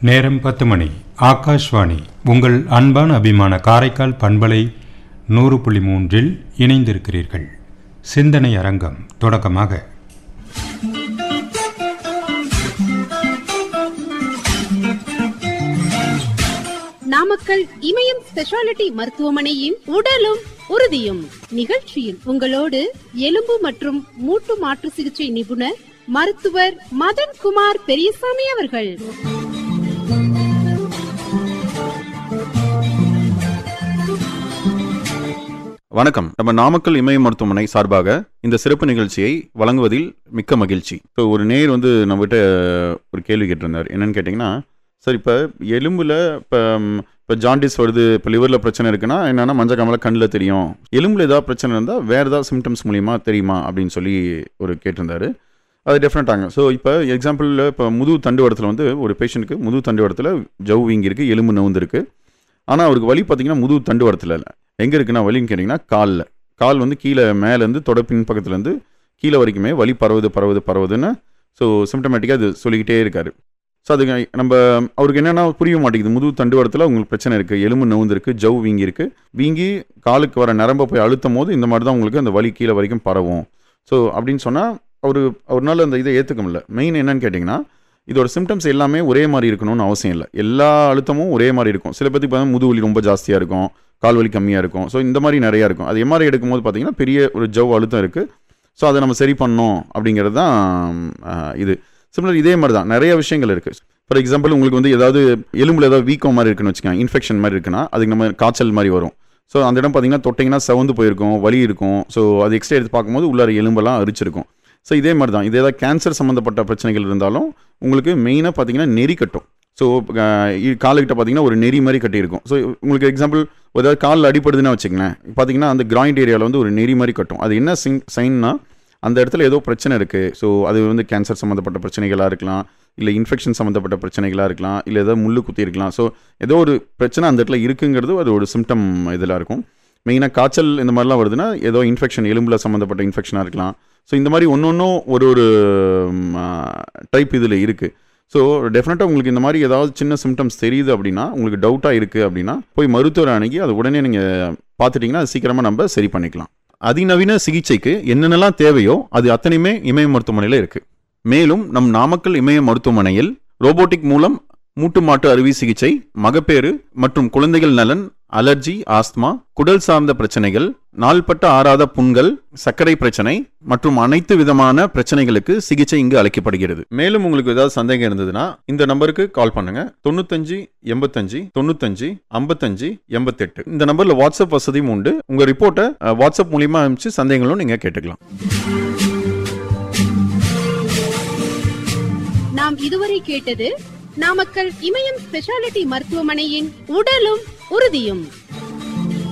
நேரம் பத்து மணி ஆகாஷ்வாணி உங்கள் அன்பான அபிமான காரைக்கால் பண்பலை நூறு புள்ளி மூன்றில் இணைந்திருக்கிறீர்கள் சிந்தனை அரங்கம் தொடக்கமாக நாமக்கல் இமயம் ஸ்பெஷாலிட்டி மருத்துவமனையின் உடலும் உறுதியும் நிகழ்ச்சியில் உங்களோடு எலும்பு மற்றும் மூட்டு மாற்று சிகிச்சை நிபுணர் மருத்துவர் மதன் குமார் பெரியசாமி அவர்கள் வணக்கம் நம்ம நாமக்கல் இமய மருத்துவமனை சார்பாக இந்த சிறப்பு நிகழ்ச்சியை வழங்குவதில் மிக்க மகிழ்ச்சி ஸோ ஒரு நேர் வந்து நம்மகிட்ட ஒரு கேள்வி கேட்டிருந்தார் என்னன்னு கேட்டிங்கன்னா சார் இப்போ எலும்பில் இப்போ இப்போ ஜாண்டிஸ் வருது இப்போ லிவரில் பிரச்சனை இருக்குன்னா என்னென்னா மஞ்சள் காமலை கண்ணில் தெரியும் எலும்பில் ஏதாவது பிரச்சனை இருந்தால் வேறு ஏதாவது சிம்டம்ஸ் மூலியமாக தெரியுமா அப்படின்னு சொல்லி ஒரு கேட்டிருந்தாரு அது டெஃபினட்டாங்க ஸோ இப்போ எக்ஸாம்பிளில் இப்போ முதுகு தண்டுவடத்தில் வந்து ஒரு பேஷண்ட்டுக்கு முதுகு தண்டுவடத்தில் ஜவ் வீங்கி இருக்குது எலும்பு நவுந்திருக்கு ஆனால் அவருக்கு வலி பார்த்தீங்கன்னா முதுகு தண்டுவடத்தில் இல்லை எங்கே இருக்குன்னா வலின்னு கேட்டிங்கன்னா காலில் கால் வந்து கீழே மேலேருந்து தொடப்பின் பக்கத்துலேருந்து கீழே வரைக்குமே வலி பரவுது பரவுது பரவுதுன்னு ஸோ சிம்டமேட்டிக்காக அது சொல்லிக்கிட்டே இருக்காரு ஸோ அதுக்கு நம்ம அவருக்கு என்னென்னா புரிய மாட்டேங்குது முதுகு தண்டுவடத்தில் உங்களுக்கு பிரச்சனை இருக்குது எலும்பு நவுந்திருக்கு ஜவ் வீங்கி இருக்குது வீங்கி காலுக்கு வர நரம்பை போய் அழுத்தும் போது இந்த மாதிரி தான் உங்களுக்கு அந்த வலி கீழே வரைக்கும் பரவும் ஸோ அப்படின்னு சொன்னால் அவர் அவரால் அந்த இதை ஏற்றுக்க முடியல மெயின் என்னன்னு கேட்டிங்கன்னா இதோட சிம்டம்ஸ் எல்லாமே ஒரே மாதிரி இருக்கணும்னு அவசியம் இல்லை எல்லா அழுத்தமும் ஒரே மாதிரி இருக்கும் சில பேருக்கு பார்த்தா முதுகு வலி ரொம்ப ஜாஸ்தியாக இருக்கும் கால் வலி கம்மியாக இருக்கும் ஸோ இந்த மாதிரி நிறையா இருக்கும் அது எம்ஆர்ஐ எடுக்கும்போது பார்த்தீங்கன்னா பெரிய ஒரு ஜவ் அழுத்தம் இருக்குது ஸோ அதை நம்ம சரி பண்ணோம் அப்படிங்கிறது தான் ஆஹ், இது சிமிலர் இதே மாதிரி தான் நிறைய விஷயங்கள் இருக்குது ஃபார் எக்ஸாம்பிள் உங்களுக்கு வந்து ஏதாவது எலும்பில் ஏதாவது வீக்கம் மாதிரி இருக்குன்னு வச்சுக்கோங்க இன்ஃபெக்ஷன் மாதிரி இருக்குன்னா அதுக்கு நம்ம காய்ச்சல் மாதிரி வரும் ஸோ அந்த இடம் பார்த்தீங்கன்னா தொட்டிங்கன்னா செவந்து போயிருக்கும் வலி இருக்கும் ஸோ அது எக்ஸ்ட்ரா எடுத்து பார்க்கும்போது உள்ளார எலும்பெல்லாம் அரிச்சிருக்கும் ஸோ இதே மாதிரி தான் இது ஏதாவது கேன்சர் சம்மந்தப்பட்ட பிரச்சனைகள் இருந்தாலும் உங்களுக்கு மெயினாக பார்த்தீங்கன்னா நெறி கட்டும் ஸோ காலுக்கிட்ட பார்த்தீங்கன்னா ஒரு நெறி மாதிரி கட்டியிருக்கும் ஸோ உங்களுக்கு எக்ஸாம்பிள் ஏதாவது காலில் அடிப்படுதுன்னு வச்சுங்களேன் பார்த்தீங்கன்னா அந்த கிராயிண்ட் ஏரியாவில் வந்து ஒரு நெறி மாதிரி கட்டும் அது என்ன சிங் சைன்னா அந்த இடத்துல ஏதோ பிரச்சனை இருக்குது ஸோ அது வந்து கேன்சர் சம்மந்தப்பட்ட பிரச்சனைகளாக இருக்கலாம் இல்லை இன்ஃபெக்ஷன் சம்மந்தப்பட்ட பிரச்சனைகளாக இருக்கலாம் இல்லை ஏதோ முள்ளு குத்தி இருக்கலாம் ஸோ ஏதோ ஒரு பிரச்சனை அந்த இடத்துல இருக்குங்கிறது அது ஒரு சிம்டம் இதில் இருக்கும் மெயினாக காய்ச்சல் இந்த மாதிரிலாம் வருதுன்னா ஏதோ இன்ஃபெக்ஷன் எலும்பில் சம்மந்தப்பட்ட இன்ஃபெக்ஷனாக இருக்கலாம் ஸோ இந்த மாதிரி ஒன்று ஒன்றும் ஒரு ஒரு டைப் இதில் இருக்குது ஸோ டெஃபினட்டாக உங்களுக்கு இந்த மாதிரி ஏதாவது சின்ன சிம்டம்ஸ் தெரியுது அப்படின்னா உங்களுக்கு டவுட்டாக இருக்குது அப்படின்னா போய் மருத்துவர் அணுகி அதை உடனே நீங்கள் பார்த்துட்டிங்கன்னா அது சீக்கிரமாக நம்ம சரி பண்ணிக்கலாம் அதிநவீன சிகிச்சைக்கு என்னென்னலாம் தேவையோ அது அத்தனையுமே இமய மருத்துவமனையில் இருக்குது மேலும் நம் நாமக்கல் இமய மருத்துவமனையில் ரோபோட்டிக் மூலம் மூட்டு மாட்டு அறுவை சிகிச்சை மகப்பேறு மற்றும் குழந்தைகள் நலன் அலர்ஜி ஆஸ்துமா குடல் சார்ந்த பிரச்சனைகள் நாள்பட்ட ஆறாத புண்கள் சர்க்கரை பிரச்சனை மற்றும் அனைத்து விதமான பிரச்சனைகளுக்கு சிகிச்சை இங்கு அளிக்கப்படுகிறது மேலும் உங்களுக்கு ஏதாவது சந்தேகம் இருந்ததுன்னா இந்த நம்பருக்கு கால் பண்ணுங்க தொண்ணூத்தஞ்சு எண்பத்தஞ்சு தொண்ணூத்தஞ்சு ஐம்பத்தஞ்சு எண்பத்தெட்டு இந்த நம்பர்ல வாட்ஸ்அப் வசதியும் உண்டு உங்க ரிப்போர்ட்டை அஹ், வாட்ஸ்அப் மூலியமா அனுப்பிச்சு சந்தேகங்களும் நீங்க கேட்டுக்கலாம் நாம் இதுவரை கேட்டது நாமக்கல் இமயம் ஸ்பெஷாலிட்டி மருத்துவமனையின் உடலும் உறுதியும்